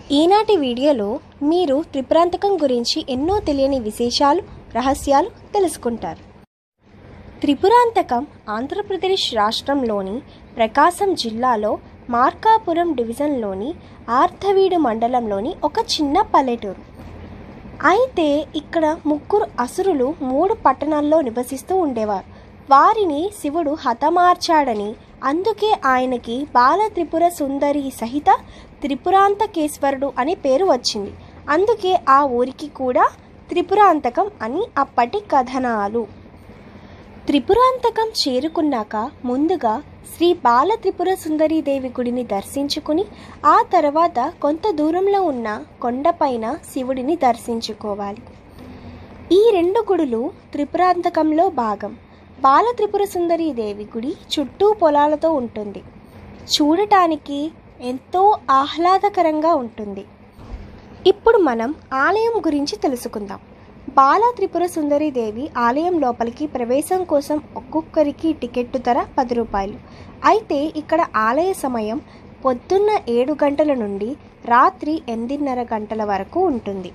ఈనాటి వీడియోలో మీరు త్రిపురాంతకం గురించి ఎన్నో తెలియని విశేషాలు రహస్యాలు తెలుసుకుంటారు త్రిపురాంతకం ఆంధ్రప్రదేశ్ రాష్ట్రంలోని ప్రకాశం జిల్లాలో మార్కాపురం డివిజన్లోని ఆర్ధవీడు మండలంలోని ఒక చిన్న పల్లెటూరు అయితే ఇక్కడ ముగ్గురు అసురులు మూడు పట్టణాల్లో నివసిస్తూ ఉండేవారు వారిని శివుడు హతమార్చాడని అందుకే ఆయనకి బాల త్రిపుర సుందరి సహిత త్రిపురాంతకేశ్వరుడు అనే పేరు వచ్చింది అందుకే ఆ ఊరికి కూడా త్రిపురాంతకం అని అప్పటి కథనాలు త్రిపురాంతకం చేరుకున్నాక ముందుగా శ్రీ బాల త్రిపుర సుందరీదేవి గుడిని దర్శించుకుని ఆ తర్వాత కొంత దూరంలో ఉన్న కొండపైన శివుడిని దర్శించుకోవాలి ఈ రెండు గుడులు త్రిపురాంతకంలో భాగం బాల త్రిపుర సుందరీదేవి గుడి చుట్టూ పొలాలతో ఉంటుంది చూడటానికి ఎంతో ఆహ్లాదకరంగా ఉంటుంది ఇప్పుడు మనం ఆలయం గురించి తెలుసుకుందాం బాల త్రిపుర సుందరీదేవి ఆలయం లోపలికి ప్రవేశం కోసం ఒక్కొక్కరికి టికెట్టు ధర పది రూపాయలు అయితే ఇక్కడ ఆలయ సమయం పొద్దున్న ఏడు గంటల నుండి రాత్రి ఎనిమిదిన్నర గంటల వరకు ఉంటుంది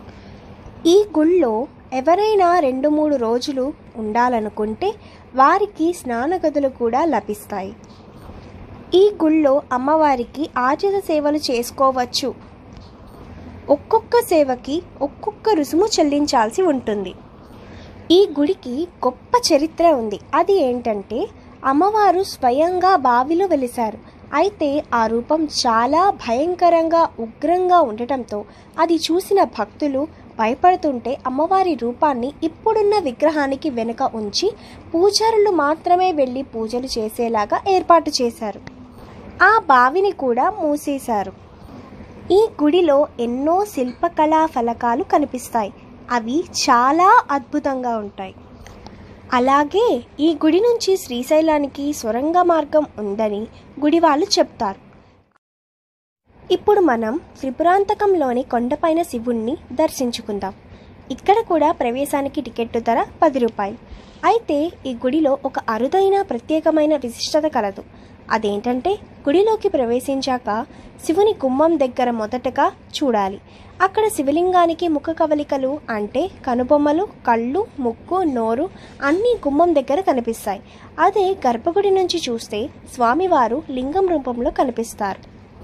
ఈ గుళ్ళో ఎవరైనా రెండు మూడు రోజులు ఉండాలనుకుంటే వారికి స్నాన గదులు కూడా లభిస్తాయి ఈ గుళ్ళో అమ్మవారికి ఆచిత సేవలు చేసుకోవచ్చు ఒక్కొక్క సేవకి ఒక్కొక్క రుసుము చెల్లించాల్సి ఉంటుంది ఈ గుడికి గొప్ప చరిత్ర ఉంది అది ఏంటంటే అమ్మవారు స్వయంగా బావిలో వెలిశారు అయితే ఆ రూపం చాలా భయంకరంగా ఉగ్రంగా ఉండటంతో అది చూసిన భక్తులు భయపడుతుంటే అమ్మవారి రూపాన్ని ఇప్పుడున్న విగ్రహానికి వెనుక ఉంచి పూజారులు మాత్రమే వెళ్ళి పూజలు చేసేలాగా ఏర్పాటు చేశారు ఆ బావిని కూడా మూసేశారు ఈ గుడిలో ఎన్నో శిల్పకళా ఫలకాలు కనిపిస్తాయి అవి చాలా అద్భుతంగా ఉంటాయి అలాగే ఈ గుడి నుంచి శ్రీశైలానికి సొరంగ మార్గం ఉందని గుడి వాళ్ళు చెప్తారు ఇప్పుడు మనం త్రిపురాంతకంలోని కొండపైన శివుణ్ణి దర్శించుకుందాం ఇక్కడ కూడా ప్రవేశానికి టికెట్ ధర పది రూపాయలు అయితే ఈ గుడిలో ఒక అరుదైన ప్రత్యేకమైన విశిష్టత కలదు అదేంటంటే గుడిలోకి ప్రవేశించాక శివుని గుమ్మం దగ్గర మొదటగా చూడాలి అక్కడ శివలింగానికి ముఖ కవలికలు అంటే కనుబొమ్మలు కళ్ళు ముక్కు నోరు అన్నీ గుమ్మం దగ్గర కనిపిస్తాయి అదే గర్భగుడి నుంచి చూస్తే స్వామివారు లింగం రూపంలో కనిపిస్తారు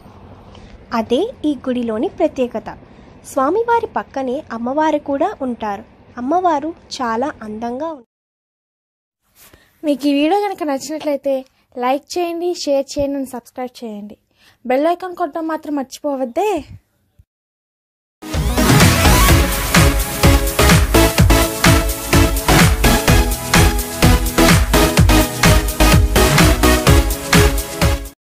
అదే ఈ గుడిలోని ప్రత్యేకత స్వామివారి పక్కనే అమ్మవారు కూడా ఉంటారు అమ్మవారు చాలా అందంగా ఉంటారు మీకు ఈ వీడియో కనుక నచ్చినట్లయితే లైక్ చేయండి షేర్ చేయండి అండ్ సబ్స్క్రైబ్ చేయండి బెల్ ఐకాన్ కొట్టడం మాత్రం మర్చిపోవద్దే